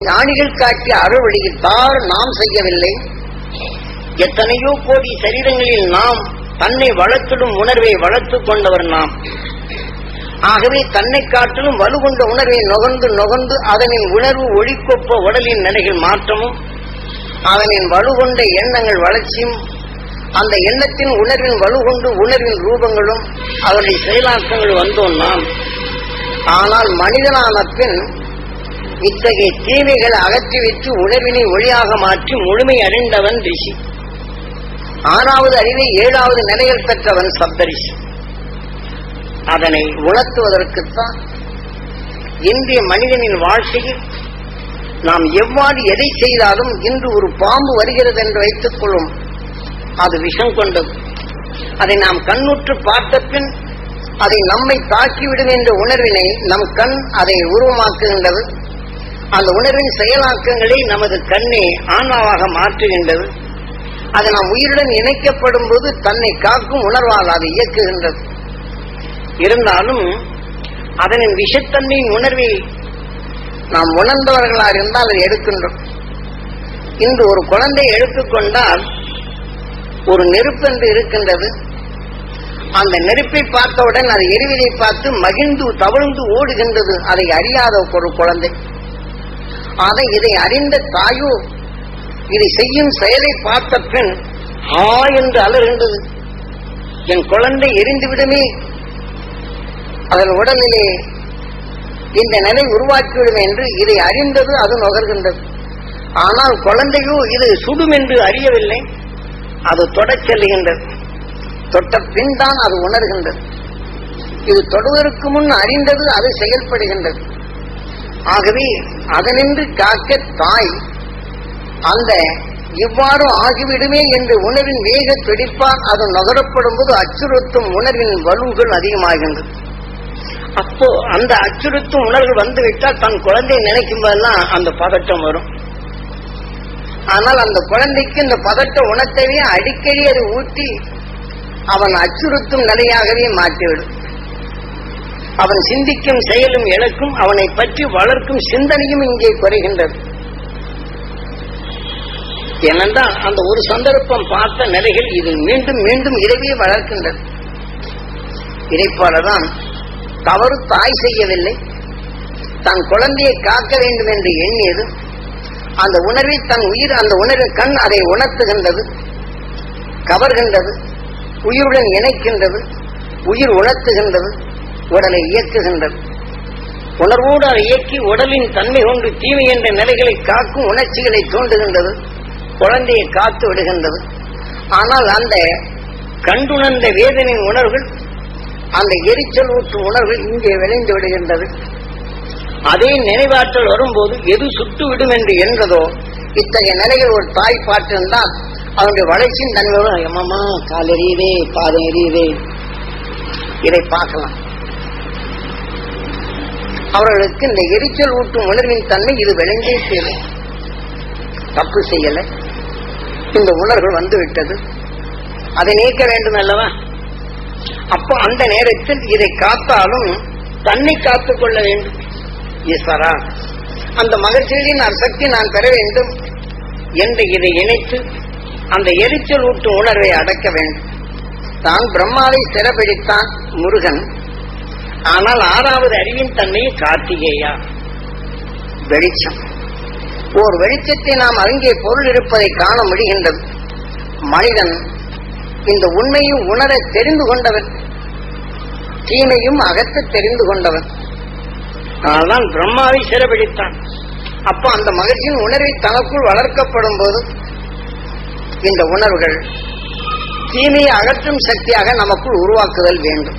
ஞானிகள் காட்டிய அறுவழியில் தார் நாம் செய்யவில்லை எத்தனையோ கோடி சரீரங்களில் நாம் தன்னை வளர்த்திடும் உணர்வை வளர்த்துக் கொண்டவர் நாம் ஆகவே தன்னை காட்டிலும் வலுகொண்ட உணர்வை நுகர்ந்து நுகர்ந்து அதனின் உணர்வு ஒளிக்கொப்ப உடலின் நிலைகள் மாற்றமும் அதனின் வலுகொண்ட எண்ணங்கள் வளர்ச்சியும் அந்த எண்ணத்தின் உணர்வின் வலுகொண்டு உணர்வின் ரூபங்களும் அதனுடைய செயலாக்கங்கள் வந்தோம் நாம் ஆனால் மனிதனான பின் இத்தகைய தீமைகளை அகற்றிவிட்டு உணர்வினை ஒளியாக மாற்றி முழுமை அறிந்தவன் ரிஷி ஆறாவது அறிவை ஏழாவது நிலையில் பெற்றவன் சப்தரிஷி அதனை உணர்த்துவதற்குத்தான் இன்றைய மனிதனின் வாழ்க்கையில் நாம் எவ்வாறு எதை செய்தாலும் இன்று ஒரு பாம்பு வருகிறது என்று வைத்துக் கொள்ளும் அது விஷம் கொண்டது அதை நாம் கண்ணுற்று பார்த்த பின் அதை நம்மை தாக்கிவிடும் என்ற உணர்வினை நம் கண் அதை உருவமாக்குகின்றது அந்த உணர்வின் செயலாக்கங்களை நமது கண்ணே ஆன்மாவாக மாற்றுகின்றது அது நாம் உயிருடன் இணைக்கப்படும் போது தன்னை காக்கும் உணர்வால் அது இயக்குகின்றது இருந்தாலும் அதனின் விஷத்தன்மையின் உணர்வை நாம் உணர்ந்தவர்களாக இருந்தால் அதை எடுக்கின்றோம் இன்று ஒரு குழந்தை எடுத்துக்கொண்டால் ஒரு நெருப்பு என்று இருக்கின்றது அந்த நெருப்பை பார்த்தவுடன் அது எரிவதை பார்த்து மகிழ்ந்து தவழ்ந்து ஓடுகின்றது அதை அறியாத ஒரு குழந்தை அதை இதை அறிந்த தாயோ இதை செய்யும் செயலை பார்த்த பின் ஆ என்று அலறுகின்றது என் குழந்தை எரிந்துவிடுமே அதன் உடலிலே இந்த நிலை உருவாக்கிவிடும் என்று இதை அறிந்தது அது நுகர்கின்றது ஆனால் குழந்தையோ இது சுடும் என்று அறியவில்லை அது தொடச் செல்லுகின்றது தொட்ட பின் தான் அது உணர்கின்றது இது தொடுவதற்கு முன் அறிந்தது அது செயல்படுகின்றது ஆகவே அதனின்று காக்க தாய் அந்த இவ்வாறு ஆகிவிடுமே என்று உணர்வின் வேக துடிப்பால் அது நுகரப்படும் போது அச்சுறுத்தும் உணர்வின் வலுவுகள் அதிகமாகின்றது அப்போ அந்த அச்சுறுத்தும் உணர்வு வந்துவிட்டால் தன் குழந்தையை நினைக்கும் போதெல்லாம் அந்த பதட்டம் வரும் ஆனால் அந்த குழந்தைக்கு இந்த பதட்ட உணர்த்தவே அடிக்கடி அது ஊட்டி அவன் அச்சுறுத்தும் நிலையாகவே மாற்றிவிடும் அவன் சிந்திக்கும் செயலும் எனக்கும் அவனை பற்றி வளர்க்கும் சிந்தனையும் இங்கே குறைகின்றது ஏனென்றால் அந்த ஒரு சந்தர்ப்பம் பார்த்த நிலைகள் இது மீண்டும் மீண்டும் இரவே வளர்க்கின்றது இதைப் போலதான் தவறு தாய் செய்யவில்லை தன் குழந்தையை காக்க வேண்டும் என்று எண்ணியது அந்த உணர்வை தன் உயிர் அந்த உணர்வு கண் அதை உணர்த்துகின்றது கவர்கின்றது உயிருடன் இணைக்கின்றது உயிர் உணர்த்துகின்றது உடலை இயக்குகின்றது உணர்வோடு அதை இயக்கி உடலின் தன்மை கொண்டு தீமை என்ற நிலைகளை காக்கும் உணர்ச்சிகளை தூண்டுகின்றது குழந்தையை காத்து விடுகின்றது ஆனால் அந்த கண்டுணர்ந்த வேதனின் உணர்வுகள் அந்த எரிச்சல் ஊற்றும் உணர்வுகள் இங்கே விளைந்து விடுகின்றது அதே நினைவாற்றல் வரும்போது எது சுட்டு விடும் என்று என்றதோ இத்தகைய நிலையில் ஒரு தாய் பார்த்திருந்தால் அவனுடைய வளர்ச்சியின் தன்மையோடு எம்மம்மா கால் எரியுதே பாதம் எரியுதே இதை பார்க்கலாம் அவர்களுக்கு இந்த எரிச்சல் ஊட்டும் உணர்வின் தன்மை இது விளங்கே செய்யலை தப்பு செய்யலை இந்த உணர்வு வந்து விட்டது அதை நீக்க வேண்டும் அல்லவா அப்போ அந்த நேரத்தில் இதை காத்தாலும் தன்னை காத்துக் கொள்ள வேண்டும் ஈஸ்வரா அந்த மகிழ்ச்சியின் சக்தி நான் பெற வேண்டும் என்று இதை இணைத்து அந்த எரிச்சல் ஊட்டும் உணர்வை அடக்க வேண்டும் தான் பிரம்மாவை சிறப்பிடித்தான் முருகன் ஆனால் ஆறாவது அறிவின் தன்மையை கார்த்திகேயா வெளிச்சம் ஓர் வெளிச்சத்தை நாம் அங்கே பொருள் இருப்பதை காண முடிகின்றது மனிதன் இந்த உண்மையும் உணர தெரிந்து கொண்டவன் தீமையும் அகற்ற தெரிந்து கொண்டவன் அதனால் பிரம்மாவை சிறப்பிடித்தான் அப்போ அந்த மகிழ்ச்சியின் உணர்வை தனக்குள் வளர்க்கப்படும் போது இந்த உணர்வுகள் தீமையை அகற்றும் சக்தியாக நமக்குள் உருவாக்குதல் வேண்டும்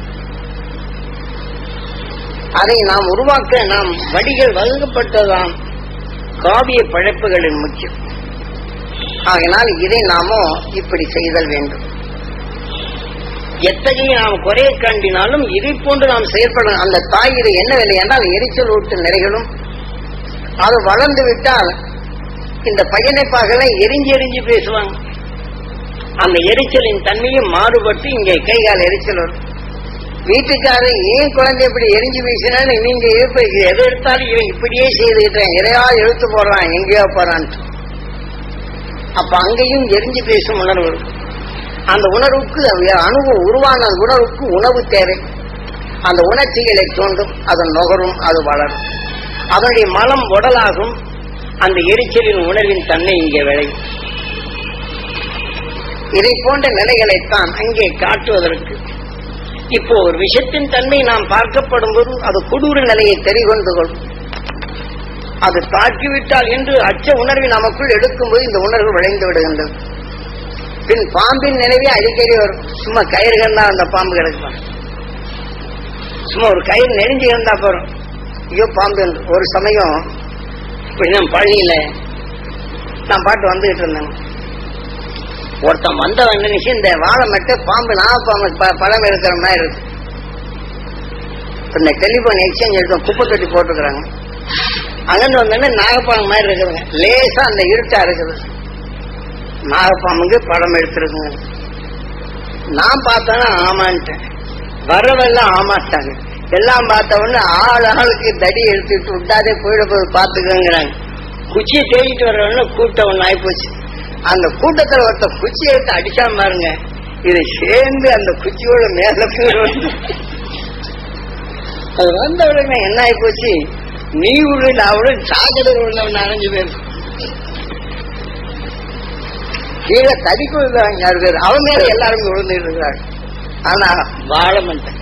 அதை நாம் உருவாக்க நாம் வடிகள் வகுக்கப்பட்டதான் காவிய படைப்புகளின் முக்கியம் ஆகினால் இதை நாமோ இப்படி செய்தல் வேண்டும் எத்தகைய நாம் குறையை கண்டினாலும் இதை போன்று நாம் செயல்பட அந்த தாய் இது என்னவில்லை என்றால் எரிச்சல் ஊட்டு நிலைகளும் அது வளர்ந்து விட்டால் இந்த பையனை பார்க்கல எரிஞ்சு எரிஞ்சு பேசுவாங்க அந்த எரிச்சலின் தன்மையும் மாறுபட்டு இங்கே கைகால் எரிச்சல் வரும் வீட்டுக்காரர் ஏன் குழந்தை இப்படி எரிஞ்சு வீசினான்னு நீங்க இப்ப எது எடுத்தாலும் இவன் இப்படியே செய்துகிட்டேன் எதையா எழுத்து போடுறான் எங்கேயோ போறான்ட்டு அப்ப அங்கேயும் எரிஞ்சு பேசும் உணர்வு இருக்கும் அந்த உணர்வுக்கு அனுபவம் உருவான அந்த உணர்வுக்கு உணவு தேவை அந்த உணர்ச்சிகளை தோண்டும் அது நுகரும் அது வளரும் அதனுடைய மலம் உடலாகும் அந்த எரிச்சலின் உணர்வின் தன்மை இங்கே விளையும் இதை போன்ற நிலைகளைத்தான் அங்கே காட்டுவதற்கு இப்போ ஒரு விஷயத்தின் தன்மை நாம் பார்க்கப்படும் போது அது கொடூர நிலையை தெரிகொண்டு கொள்ளும் அது தாக்கிவிட்டால் என்று அச்ச உணர்வை நமக்குள் எடுக்கும்போது இந்த உணர்வு விளைந்து விடுகின்றது பின் பாம்பின் நினைவே அடிக்கடி வரும் சும்மா கயிறு கண்டா அந்த பாம்பு கிடக்குமா சும்மா ஒரு கயிறு நெறிஞ்சு இருந்தா போறோம் ஐயோ பாம்பு என்று. ஒரு சமயம் கொஞ்சம் பழனியில நான் பாட்டு வந்துகிட்டு இருந்தேன் ஒருத்தன் வந்தவன் நினைச்சு இந்த வாழை மட்டை பாம்பு நாகப்பாம்பு ப- பழம் இருக்கிற மாதிரி இருக்கு இப்ப இந்த டெலிபோன் எக்ஸ்சேஞ்ச் எடுத்து குப்பை தொட்டி போட்டுக்கிறாங்க அங்கிருந்து வந்தோடனே நாகப்பாம்பு மாதிரி இருக்குதுங்க லேசா அந்த இருட்டா இருக்குது நாகப்பாம்புக்கு படம் எடுத்திருக்குங்க நான் பார்த்தேன்னா ஆமான்ட்டேன் வரவெல்லாம் ஆமாட்டாங்க எல்லாம் பார்த்த உடனே ஆள் ஆளுக்கு தடி எடுத்துட்டு விட்டாதே போயிட போது பார்த்துக்கோங்கிறாங்க குச்சியை தேடிட்டு வரவொடனே கூட்டம் ஒன்று ஆயிப்போச்சு அந்த கூட்டத்துல ஒருத்த குச்சி எடுத்து அடிச்சாம பாருங்க இதை சேர்ந்து அந்த குச்சியோட மேல போய் வந்து அது வந்த உடனே என்ன ஆயிப்போச்சு நீ விழு நான் விழு சாக்கடை உள்ளவன் அரைஞ்சு பேர் கீழே தடிக்கு விழுந்தாங்க யாரு பேர் அவன் மேல எல்லாருமே விழுந்துட்டு இருக்கிறாங்க ஆனா வாழ மாட்டேன்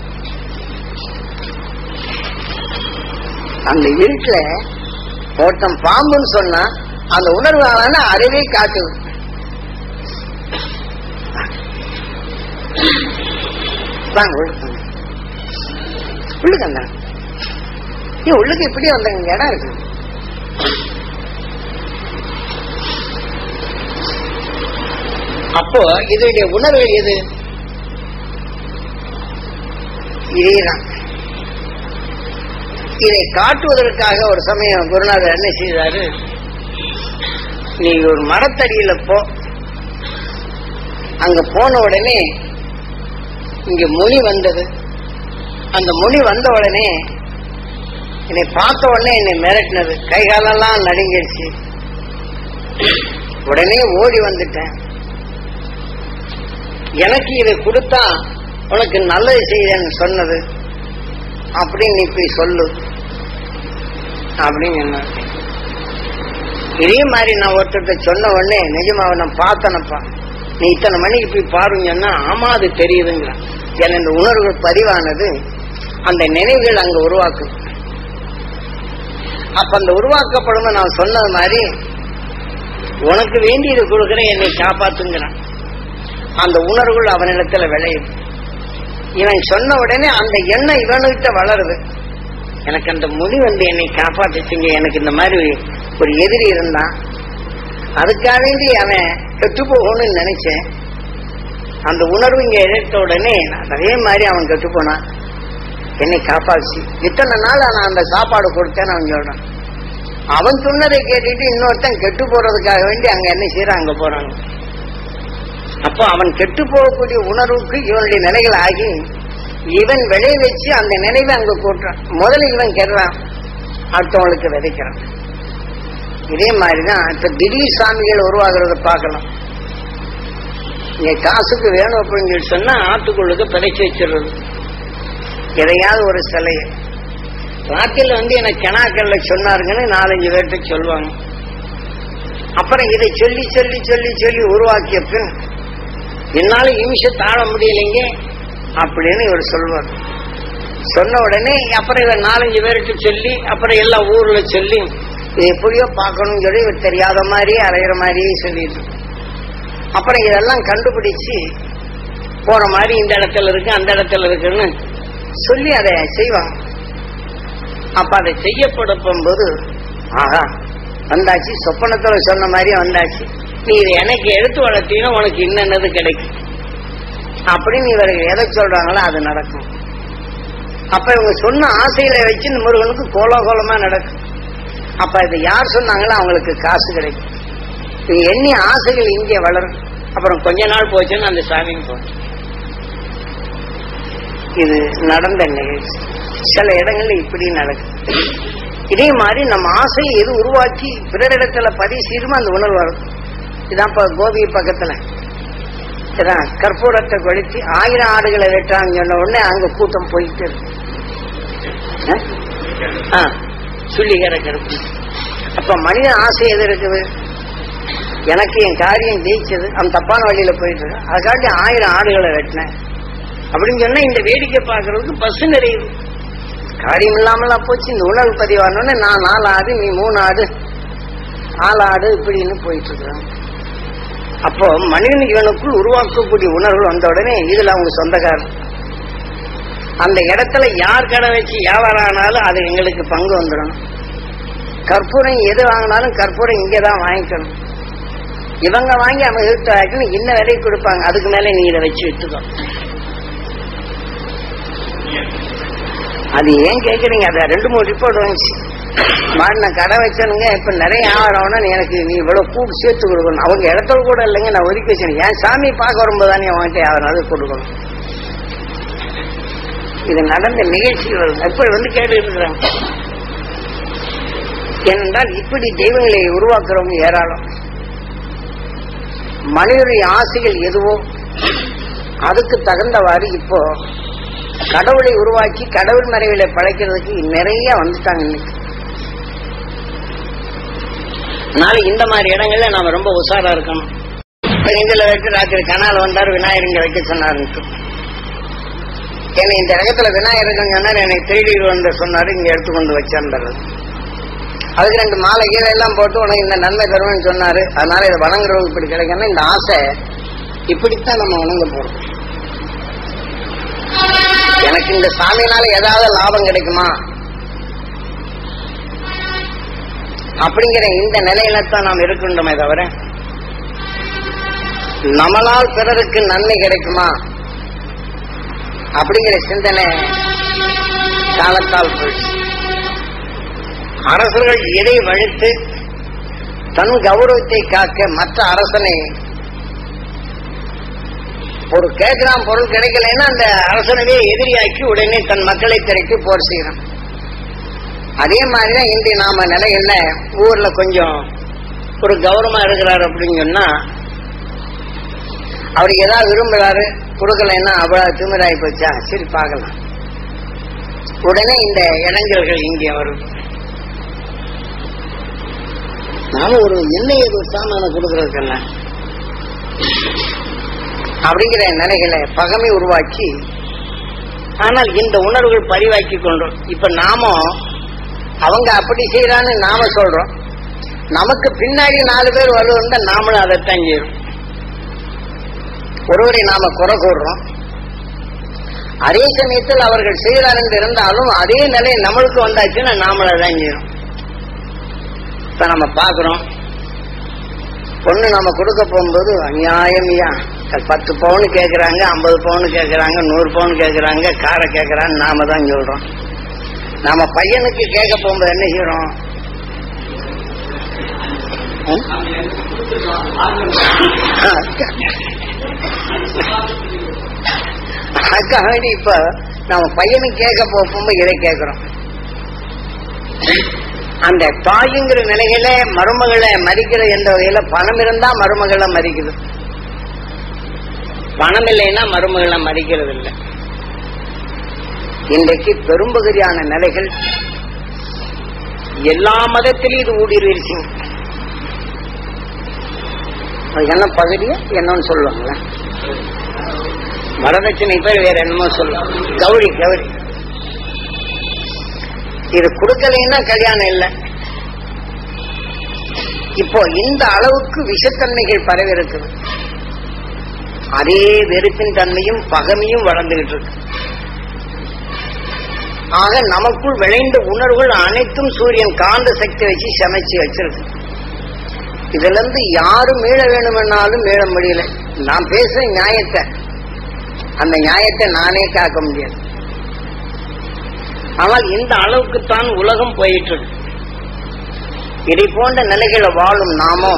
அந்த இருட்டுல ஒருத்தன் பாம்புன்னு சொன்னா அந்த உணர்வு ஆனா அறிவே காட்டுது வாங்க உள்ளுக்கு வாங்க. உள்ளுக்கு வந்தாங்க ஏன் உள்ளுக்கு இப்படியே வந்தாங்க இங்க இடம் இருக்கு அப்போ இதனுடைய உணர்வு எது இதேதான் இதை காட்டுவதற்காக ஒரு சமயம் குருநாதர் என்ன செய்தாரு நீ ஒரு மரத்தடியில போ அங்க போன உடனே இங்க முனி வந்தது அந்த முனி வந்த உடனே என்னை பார்த்த உடனே என்னை மிரட்டினது கை காலெல்லாம் நடுங்கிடுச்சு உடனே ஓடி வந்துட்டேன் எனக்கு இதை கொடுத்தா உனக்கு நல்லது செய்தேன்னு சொன்னது அப்படின்னு நீ போய் சொல்லு அப்படின்னு சொன்னார் இதே மாதிரி நான் ஒருத்தர்கிட்ட சொன்ன உடனே நிஜமாவை நான் பார்த்தனப்பா நீ இத்தனை மணிக்கு போய் பாருங்கன்னா ஆமா அது தெரியுதுங்க என இந்த உணர்வுகள் பதிவானது அந்த நினைவுகள் அங்க உருவாக்கும் அப்ப அந்த உருவாக்கப்படும் நான் சொன்னது மாதிரி உனக்கு வேண்டியது கொடுக்குறேன் என்னை காப்பாத்துங்கிறான் அந்த உணர்வுகள் அவனிடத்துல விளையும் இவன் சொன்ன உடனே அந்த எண்ணம் இவனுகிட்ட வளருது எனக்கு அந்த முனி வந்து என்னை காப்பாத்துச்சுங்க எனக்கு இந்த மாதிரி ஒரு எதிரி இருந்தான் அதுக்காக வேண்டி அவன் கெட்டு போகணும்னு நினைச்சேன் அந்த உணர்வு இங்க எடுத்த உடனே நான் அதே மாதிரி அவன் கெட்டு போனான் என்னை காப்பாச்சு இத்தனை நாள் நான் அந்த சாப்பாடு கொடுத்தேன்னு அவன் சொல்றான் அவன் சொன்னதை கேட்டுட்டு இன்னொருத்தன் கெட்டு போறதுக்காக வேண்டி அங்க என்ன செய்யறான் அங்க போறாங்க அப்போ அவன் கெட்டு போகக்கூடிய உணர்வுக்கு இவனுடைய நிலைகள் ஆகி இவன் விளைய வச்சு அந்த நினைவை அங்க கூட்டுறான் முதல்ல இவன் கெடுறான் அடுத்தவங்களுக்கு விதைக்கிறான் இதே மாதிரிதான் இப்ப திடீர் சாமிகள் உருவாகிறத பார்க்கலாம் இங்க காசுக்கு வேணும் அப்படின்னு சொல்லி சொன்னா ஆத்துக்குள்ளுக்கு பிழைச்சி வச்சிடுறது எதையாவது ஒரு சிலைய ராத்திரில வந்து எனக்கு கெனாக்கல்ல சொன்னாருங்கன்னு நாலஞ்சு பேர்கிட்ட சொல்லுவாங்க அப்புறம் இதை சொல்லி சொல்லி சொல்லி சொல்லி உருவாக்கிய பின் என்னால நிமிஷம் தாழ முடியலைங்க அப்படின்னு இவர் சொல்வார் சொன்ன உடனே அப்புறம் இவர் நாலஞ்சு பேருக்கு சொல்லி அப்புறம் எல்லா ஊர்ல சொல்லி இது எப்படியோ பார்க்கணும்னு சொல்லி இவர் தெரியாத மாதிரியே அலையிற மாதிரியே சொல்லிட்டு அப்புறம் இதெல்லாம் கண்டுபிடிச்சு போற மாதிரி இந்த இடத்துல இருக்கு அந்த இடத்துல இருக்குன்னு சொல்லி அதை செய்வாங்க அப்ப அதை செய்யப்படும் போது ஆஹா வந்தாச்சு சொப்பனத்துல சொன்ன மாதிரியே வந்தாச்சு நீ இதை எனக்கு எடுத்து வளர்த்தீங்கன்னா உனக்கு இன்னது கிடைக்கும் அப்படின்னு இவர்கள் எதை சொல்றாங்களோ அது நடக்கும் அப்ப இவங்க சொன்ன ஆசைகளை வச்சு இந்த முருகனுக்கு கோலாகோலமா நடக்கும் அப்ப இது யார் சொன்னாங்களோ அவங்களுக்கு காசு கிடைக்கும் இது எண்ணி ஆசைகள் இங்கே வளரும் அப்புறம் கொஞ்ச நாள் போச்சுன்னு அந்த சாமிக்கு போச்சு இது நடந்த நிகழ்ச்சி சில இடங்கள்ல இப்படி நடக்குது இதே மாதிரி நம்ம ஆசையை எது உருவாக்கி பிறரிடத்துல பதிவு செய்யுமோ அந்த உணர்வு வரும் இதான் இப்ப கோபி பக்கத்துல இதான் கற்பூரத்தை கொளுத்தி ஆயிரம் ஆடுகளை வெட்டான்னு சொன்ன உடனே அங்க கூட்டம் போயிட்டு இருக்கு அஹ்? ஆ, சுள்ளிகர கருப்பு அப்ப மனித ஆசை எது இருக்குது எனக்கு என் காரியம் ஜெயிச்சது அவன் தப்பான வழியில போயிட்டு இருக்கான் அதுக்காண்டி ஆயிரம் ஆடுகளை வெட்டினேன் அப்படின்னு சொன்னா இந்த வேடிக்கை பார்க்கறதுக்கு பஸ் நிறையுது காரியம் இல்லாமலா போச்சு இந்த உணர்வு பதிவானோடனே நான் நாலு ஆடு நீ மூணு ஆடு நாலு ஆடு இப்படின்னு போயிட்டு இருக்கிறான் அப்போ மனிதன் இவனுக்குள் உருவாக்கக்கூடிய உணர்வு வந்த உடனே இதுல அவங்க சொந்தக்காரன் அந்த இடத்துல யார் கடை வச்சு வியாபாரம் ஆனாலும் அது எங்களுக்கு பங்கு வந்துடணும் கற்பூரம் எது வாங்கினாலும் கற்பூரம் இங்கே தான் வாங்கிக்கணும் இவங்க வாங்கி அவங்க எடுத்து வாங்கிக்கணும் இன்ன விலைக்கு கொடுப்பாங்க அதுக்கு மேல நீ இதை வச்சு வித்துக்கோ அது ஏன் கேக்குறீங்க அத ரெண்டு மூணு ரிப்போர்ட் வந்துச்சு மாதிரி நான் கடை வச்சனுங்க இப்ப நிறைய ஆகிறோம்னா நீ எனக்கு நீ இவ்வளவு கூட்டு சேர்த்து கொடுக்கணும் அவங்க இடத்துல கூட இல்லைங்க நான் ஒதுக்கி வச்சேன் என் சாமி பார்க்க வரும்போது தானே அவன்கிட்ட அவனால கொடுக்கணும் இது நடந்த நிகழ்ச்சிகள் இப்ப வந்து கேட்டு இருக்கிறாங்க ஏனென்றால் இப்படி தெய்வங்களை உருவாக்குறவங்க ஏராளம் மனிதனுடைய ஆசைகள் எதுவோ அதுக்கு தகுந்தவாறு இப்போ கடவுளை உருவாக்கி கடவுள் மறைவில பழைக்கிறதுக்கு நிறைய வந்துட்டாங்க இன்னைக்கு அதனால இந்த மாதிரி இடங்கள்ல நாம ரொம்ப உஷாரா இருக்கணும் இப்ப இதுல வைக்க ராத்திரி கனால் வந்தார் விநாயகர் இங்க வைக்க சொன்னாருன்ட்டு ஏன்னா இந்த இடத்துல விநாயகர் இருக்குன்னு சொன்னாரு எனக்கு திருடிட்டு வந்து சொன்னாரு இங்க எடுத்து கொண்டு வச்சிருந்தாரு அதுக்கு ரெண்டு மாலை கீழே எல்லாம் போட்டு உனக்கு இந்த நன்மை தருவேன்னு சொன்னாரு அதனால இதை வணங்குறவங்க இப்படி கிடைக்கணும் இந்த ஆசை இப்படித்தான் நம்ம வணங்க போறோம் எனக்கு இந்த சாமியினால ஏதாவது லாபம் கிடைக்குமா அப்படிங்கிற இந்த நிலையில தான் நாம் இருக்கின்றோமே தவிர நம்மளால் பிறருக்கு நன்மை கிடைக்குமா அப்படிங்கிற சிந்தனை காலத்தால் போயிடுச்சு அரசர்கள் எதை வழித்து தன் கௌரவத்தை காக்க மற்ற அரசனை ஒரு கேட்கிறான் பொருள் கிடைக்கலன்னா அந்த அரசனவே எதிரியாக்கி உடனே தன் மக்களை திரைக்கு போர் செய்யறான் அதே மாதிரிதான் இன்றைய நாம நிலையில ஊர்ல கொஞ்சம் ஒரு கௌரவமா இருக்கிறாரு அப்படின்னு சொன்னா அவர் ஏதாவது விரும்புறாரு கொடுக்கலன்னா அவ்வளவு திமிராய் போச்சா சரி பார்க்கலாம் உடனே இந்த இளைஞர்கள் இங்கே வரும் நாம ஒரு எண்ணெய் ஒரு சாமான கொடுக்கறதுக்கல்ல அப்படிங்கிற நிலைகளை பகமை உருவாக்கி ஆனால் இந்த உணர்வுகள் பதிவாக்கி கொண்டோம் இப்ப நாம அவங்க அப்படி செய்யறான்னு நாம சொல்றோம் நமக்கு பின்னாடி நாலு பேர் வருவதா நாமளும் அதைத்தான் செய்யறோம் ஒருவரை நாம குறை கூடுறோம் அதே சமயத்தில் அவர்கள் செய்கிறார் என்று இருந்தாலும் அதே நிலை நம்மளுக்கு வந்தாச்சுன்னா நாமளும் அதான் செய்யறோம் இப்ப நம்ம பாக்குறோம் பொண்ணு நம்ம கொடுக்க போகும்போது அநியாயமியா பத்து பவுன் கேக்குறாங்க ஐம்பது பவுன் கேக்குறாங்க நூறு பவுன் கேக்குறாங்க காரை கேக்குறான்னு நாம தான் சொல்றோம் நாம பையனுக்கு கேட்க போகும்போது என்ன செய்யறோம் அதுக்காக இப்ப நம்ம பையனுக்கு கேட்க போகும்போது இதை கேட்கிறோம் அந்த தாயுங்கிற நிலையில மருமகளை மதிக்கிறது என்ற வகையில பணம் இருந்தா மருமகளை மதிக்குது பணம் இல்லைன்னா மருமகளை மதிக்கிறது இல்லை இன்றைக்கு பெரும்பகுதியான நிலைகள் எல்லா மதத்திலையும் இது ஊடுருவிடுச்சு அது என்ன பகுதியா என்னன்னு சொல்லுவாங்களே வரதட்சணை பேர் வேற என்னமோ சொல்லுவாங்க கௌரி கௌரி இது கொடுக்கலைன்னா கல்யாணம் இல்லை இப்போ இந்த அளவுக்கு விஷத்தன்மைகள் பரவி இருக்குது அதே வெறுப்பின் தன்மையும் பகமையும் வளர்ந்துகிட்டு இருக்கு ஆக நமக்குள் விளைந்த உணர்வுகள் அனைத்தும் சூரியன் காந்த சக்தி வச்சு சமைச்சு வச்சிருக்கு இதுல இருந்து யாரும் மீள வேணுமென்னாலும் மீள முடியல நான் பேசுற நியாயத்தை அந்த நியாயத்தை நானே காக்க முடியாது ஆனால் இந்த அளவுக்குத்தான் உலகம் போயிட்டு இருக்கு இதை போன்ற நிலைகளை வாழும் நாமோ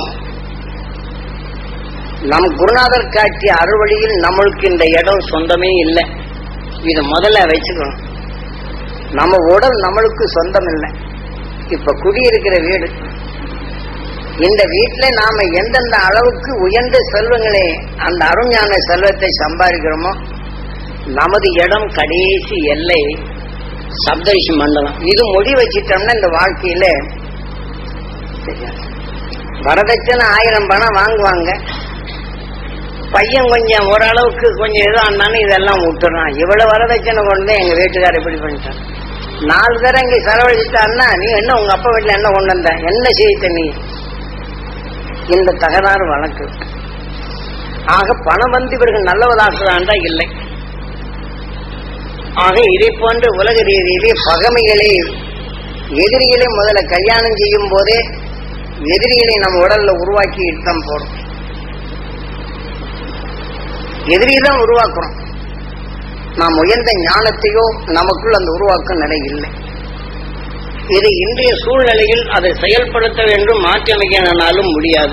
நம் குருநாதர் காட்டிய அறுவழியில் நம்மளுக்கு இந்த இடம் சொந்தமே இல்லை இத முதல்ல வச்சுக்கணும் நம்ம உடல் நம்மளுக்கு சொந்தம் இல்லை இப்ப குடியிருக்கிற வீடு இந்த வீட்டுல நாம எந்தெந்த அளவுக்கு உயர்ந்த செல்வங்களே அந்த அருஞான செல்வத்தை சம்பாதிக்கிறோமோ நமது இடம் கடைசி எல்லை சப்தரிஷி மண்டலம் இது முடி வச்சிட்டோம்னா இந்த வாழ்க்கையில சரியா? வரதட்சணை ஆயிரம் பணம் வாங்குவாங்க பையன் கொஞ்சம் ஓரளவுக்கு கொஞ்சம் ஏதோ ஆனாலும் இதெல்லாம் விட்டுறான் இவ்வளவு வரதட்சணை கொண்டு எங்க வீட்டுக்காரர் இப்படி பண்ணிட்டான் நாலு தடவை இங்க செலவழிச்சிட்டான்னா நீ என்ன உங்க அப்பா வீட்டுல என்ன கொண்டு வந்த என்ன செய்த நீ இந்த தகராறு வழக்கு ஆக பணம் வந்து இவர்கள் நல்லவதாக்குறாண்டா இல்லை ஆக இதை போன்ற உலக ரீதியிலே பகமைகளை எதிரிகளை முதல்ல கல்யாணம் செய்யும் போதே எதிரிகளை நம்ம உடல்ல உருவாக்கி தான் போறோம் எதிரியை தான் உருவாக்குறோம் நாம் உயர்ந்த ஞானத்தையோ நமக்குள் அந்த உருவாக்கும் நிலை இல்லை இது இன்றைய சூழ்நிலையில் அதை செயல்படுத்த வேண்டும் மாற்றி அமைக்கனாலும் முடியாது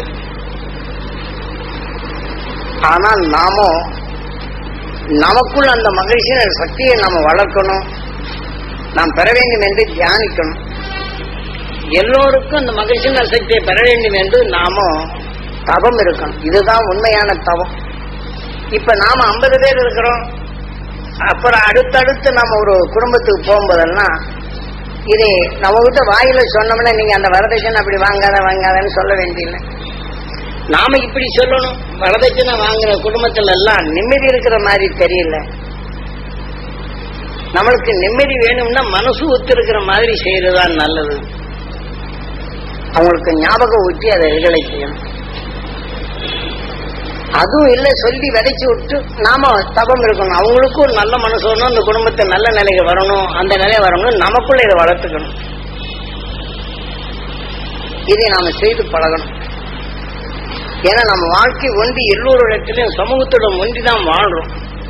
ஆனால் நாமோ நமக்குள் அந்த மகிழ்ச்சியின் சக்தியை நாம வளர்க்கணும் நாம் பெற வேண்டும் என்று தியானிக்கணும் எல்லோருக்கும் அந்த மகிழ்ச்சியின் சக்தியை பெற வேண்டும் என்று நாம தவம் இருக்கணும் இதுதான் உண்மையான தவம் இப்ப நாம ஐம்பது பேர் இருக்கிறோம் அப்புறம் அடுத்தடுத்து நம்ம ஒரு குடும்பத்துக்கு போகும்போதெல்லாம் இது நம்ம கிட்ட வாயில சொன்னோம்னா நீங்க அந்த வரதட்சணை அப்படி வாங்காத வாங்காதன்னு சொல்ல வேண்டியதில்லை நாம இப்படி சொல்லணும் வரதட்சணை வாங்குற குடும்பத்துல எல்லாம் நிம்மதி இருக்கிற மாதிரி தெரியல நம்மளுக்கு நிம்மதி வேணும்னா மனசு ஒத்து இருக்கிற மாதிரி செய்யறதுதான் நல்லது அவங்களுக்கு ஞாபகம் ஊட்டி அதை எதிர்களை செய்யணும் அதுவும் இல்ல சொல்லி விதைச்சு விட்டு நாம தபம் இருக்கணும் அவங்களுக்கும் ஒரு நல்ல மனசு வரணும் அந்த குடும்பத்தை நல்ல நிலைக்கு வரணும் அந்த நிலை வரணும் நமக்குள்ள இதை வளர்த்துக்கணும் இதை நாம செய்து பழகணும் ஏன்னா நம்ம வாழ்க்கை ஒன்றி எல்லோரிடத்திலும் சமூகத்துடன் ஒன்றிதான் வாழ்றோம்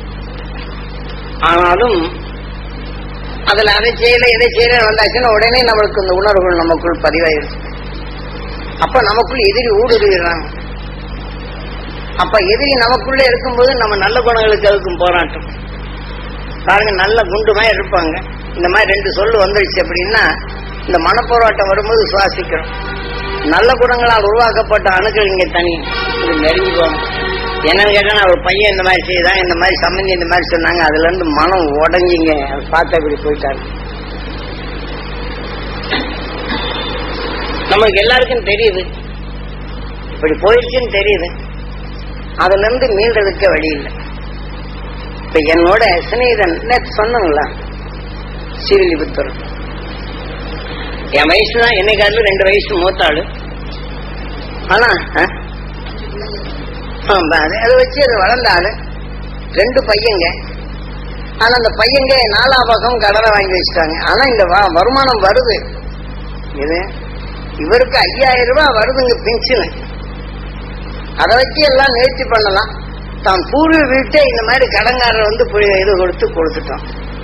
ஆனாலும் அதுல அதை செய்யல எதை செய்யல வந்தாச்சுன்னா உடனே நம்மளுக்கு இந்த உணர்வுகள் நமக்குள் பதிவாயிருச்சு அப்ப நமக்குள் எதிரி ஊடுருவிடுறாங்க அப்ப எதிரி நமக்குள்ள இருக்கும்போது நம்ம நல்ல குணங்களுக்கு அதுக்கும் போராட்டம் பாருங்க நல்ல குண்டு மாதிரி இருப்பாங்க இந்த மாதிரி ரெண்டு சொல்லு வந்துடுச்சு அப்படின்னா இந்த மனப்போராட்டம் வரும்போது சுவாசிக்கிறோம் நல்ல குணங்களால் உருவாக்கப்பட்ட அணுக்கள் இங்க தனி இது நெருங்கி போகும் என்னன்னு கேட்டா ஒரு பையன் இந்த மாதிரி செய்தான் இந்த மாதிரி சம்மந்தி இந்த மாதிரி சொன்னாங்க அதுல இருந்து மனம் உடஞ்சிங்க அதை பார்த்து அப்படி போயிட்டாரு நமக்கு எல்லாருக்கும் தெரியுது இப்படி போயிடுச்சுன்னு தெரியுது அதுல இருந்து மீள்றதுக்கு வழி இல்லை இப்ப என்னோட சிநேகிதன் நேத்து சொன்னங்களா ஸ்ரீவில்லிபுத்தூர் என் வயசு தான் என்னை காட்டிலும் ரெண்டு வயசு மூத்தாளு ஆனா ஆ? ஆமா, அது- அதை வச்சு அது வளர்ந்த ஆளு ரெண்டு பையங்க ஆனா அந்த பையங்க நாலா பக்கம் கடனை வாங்கி வச்சுட்டாங்க ஆனா இந்த வ- வருமானம் வருது இது இவருக்கு ஐயாயிரம் ரூபாய் வருதுங்க பென்ஷனு அதை வச்சு எல்லாம் முயற்சி பண்ணலாம் தான் பூர்வ வீட்டை இந்த மாதிரி கடங்காரர் வந்து போய் இது கொடுத்து கொடுத்துட்டோம்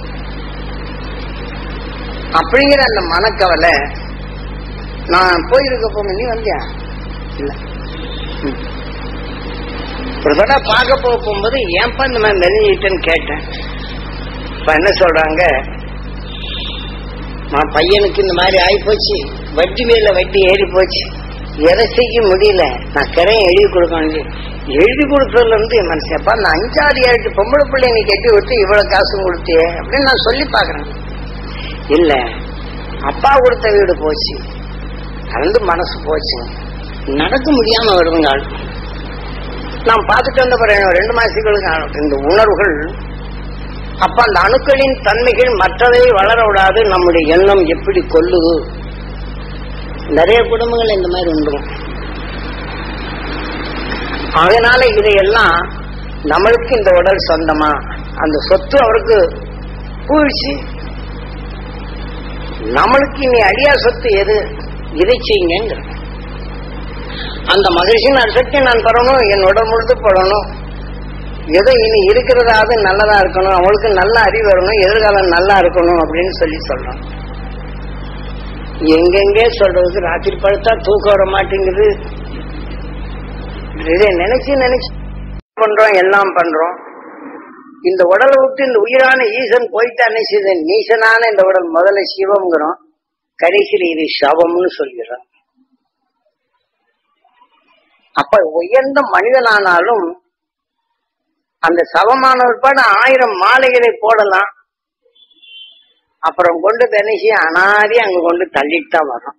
அப்படிங்கிற அந்த மனக்கவலை நான் போயிருக்க போங்க நீ வந்தியா இல்ல ம். ஒரு தடவை பார்க்க போக போகும்போது ஏன்பா இந்த மாதிரி மெலிஞ்சிட்டேன்னு கேட்டேன் இப்ப என்ன சொல்றாங்க நான் பையனுக்கு இந்த மாதிரி ஆகி போச்சு வட்டி மேல வட்டி ஏறி போச்சு எதை செய்ய முடியல நான் கரையை எழுதி கொடுக்கணும் எழுதி கொடுத்ததுல இருந்து என் மனசப்பா நான் அஞ்சாறு ஏழு பொம்பளை பிள்ளை நீ கட்டி விட்டு இவ்வளவு காசும் கொடுத்தியே அப்படின்னு நான் சொல்லி பாக்குறேன் இல்ல அப்பா கொடுத்த வீடு போச்சு அது வந்து மனசு போச்சு நடக்க முடியாம வருதுங்க ஆள் நான் பார்த்துட்டு வந்த பிறகு ரெண்டு மாசங்களுக்கு இந்த உணர்வுகள் அப்ப அந்த அணுக்களின் தன்மைகள் மற்றதை வளர விடாது நம்முடைய எண்ணம் எப்படி கொல்லுது நிறைய குடும்பங்கள் இந்த மாதிரி உண்டு அதனால இதையெல்லாம் நம்மளுக்கு இந்த உடல் சொந்தமா அந்த சொத்து அவருக்கு போயிடுச்சு நம்மளுக்கு இனி அடியா சொத்து எது இதை செய்யுங்க அந்த மகிழ்ச்சியின் அசக்தி நான் பெறணும் என் உடல் முழுது படணும் எதோ இனி இருக்கிறதாவது நல்லதா இருக்கணும் அவளுக்கு நல்ல அறிவு வரணும் எதிர்காலம் நல்லா இருக்கணும் அப்படின்னு சொல்லி சொல்றோம் எங்கெங்கே சொல்றதுக்கு ராத்திரி படுத்தா தூக்கம் வர மாட்டேங்குது இதை நினைச்சு நினைச்சு பண்றோம் எல்லாம் பண்றோம் இந்த உடலை விட்டு இந்த உயிரான ஈசன் போயிட்டு என்ன செய்த நீசனான இந்த உடல் முதல்ல சிவம்ங்கிறோம் கடைசியில் இது சவம்னு சொல்கிறோம் அப்ப உயர்ந்த மனிதனானாலும் அந்த சவமான உட்பாடு ஆயிரம் மாலைகளை போடலாம் அப்புறம் கொண்டு தனிச்சு அனாதி அங்க கொண்டு தள்ளிட்டு தான் வரும்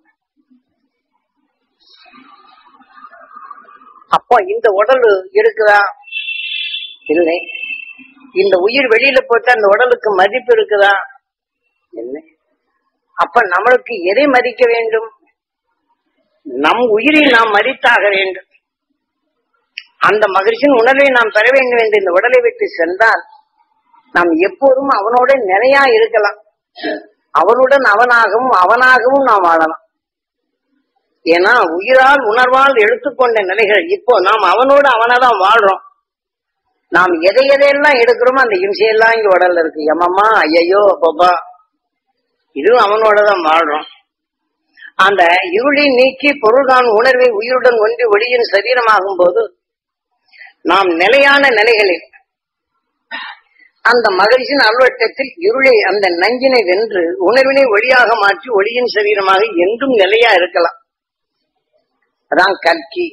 அப்போ இந்த உடல் இருக்குதா இல்லை இந்த உயிர் வெளியில போட்டு அந்த உடலுக்கு மதிப்பு இருக்குதா இல்லை அப்ப நம்மளுக்கு எதை மதிக்க வேண்டும் நம் உயிரை நாம் மதித்தாக வேண்டும் அந்த மகிழ்ச்சியின் உணர்வை நாம் பெற வேண்டும் என்று இந்த உடலை விட்டு சென்றால் நாம் எப்போதும் அவனோட நிலையா இருக்கலாம் அவனுடன் அவனாகவும் அவனாகவும் நாம் வாழலாம் ஏன்னா உயிரால் உணர்வால் எடுத்துக்கொண்ட நிலைகள் இப்போ நாம் அவனோடு அவனாதான் வாழ்றோம் நாம் எதை எதையெல்லாம் எடுக்கிறோமோ அந்த இம்சையெல்லாம் இங்க உடல்ல இருக்கு எம்மம்மா ஐயையோ பாப்பா இதுவும் அவனோட தான் வாழ்றோம் அந்த இருளை நீக்கி பொருள்கான் உணர்வை உயிருடன் ஒன்றி ஒளியின் சரீரமாகும் போது நாம் நிலையான நிலைகளில் அந்த மகிழ்ச்சியின் அல்வட்டத்தில் இருளை அந்த நஞ்சினை வென்று உணர்வினை ஒளியாக மாற்றி ஒளியின் சரீரமாக என்றும் நிலையா இருக்கலாம் அதான் கல்கி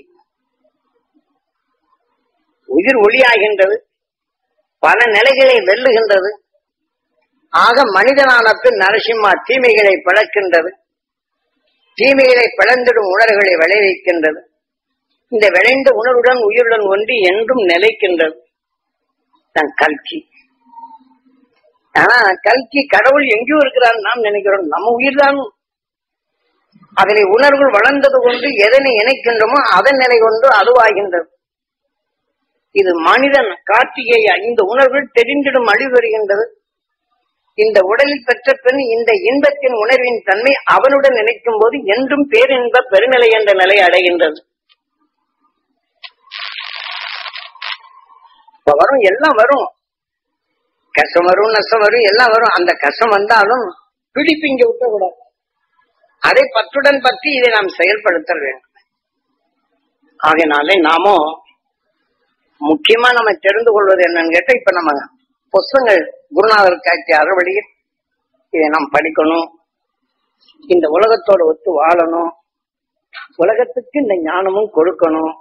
உயிர் ஒளியாகின்றது பல நிலைகளை வெல்லுகின்றது ஆக மனிதனானத்து நரசிம்மா தீமைகளை பிளக்கின்றது தீமைகளை பிளந்திடும் உணர்வுகளை விளைவிக்கின்றது இந்த விளைந்த உணர்வுடன் உயிருடன் ஒன்றி என்றும் நிலைக்கின்றது தான் கல்கி ஆனா கல்கி கடவுள் எங்கேயோ இருக்கிறார் நாம் நினைக்கிறோம் நம்ம உயிர் தான் அதிலே உணர்வுகள் வளர்ந்தது கொண்டு எதனை இணைக்கின்றோமோ அதன் நிலை கொண்டு அதுவாகின்றது இது மனிதன் கார்த்திகேயா இந்த உணர்வுகள் தெரிந்திடும் அழிவு வருகின்றது இந்த உடலில் பெற்ற பெண் இந்த இன்பத்தின் உணர்வின் தன்மை அவனுடன் நினைக்கும் போது என்றும் பேரின்ப பெருநிலை என்ற நிலை அடைகின்றது இப்ப வரும் எல்லாம் வரும் கஷ்டம் வரும் நஷ்டம் வரும் எல்லாம் வரும் அந்த கஷ்டம் வந்தாலும் பிடிப்பு இங்க விட்டக்கூடாது அதை பற்றுடன் பற்றி இதை நாம் செயல்படுத்த வேண்டும் ஆகையினாலே நாமும் முக்கியமா நம்ம தெரிந்து கொள்வது என்னன்னு கேட்டா இப்ப நம்ம புஸ்தங்கள் குருநாதர் காட்சி அறுவழியில் இதை நாம் படிக்கணும் இந்த உலகத்தோட ஒத்து வாழணும் உலகத்துக்கு இந்த ஞானமும் கொடுக்கணும்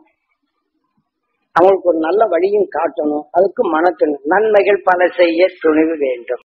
அவங்களுக்கு ஒரு நல்ல வழியும் காட்டணும் அதுக்கு மனத்துணு நன்மைகள் பல செய்ய துணிவு வேண்டும்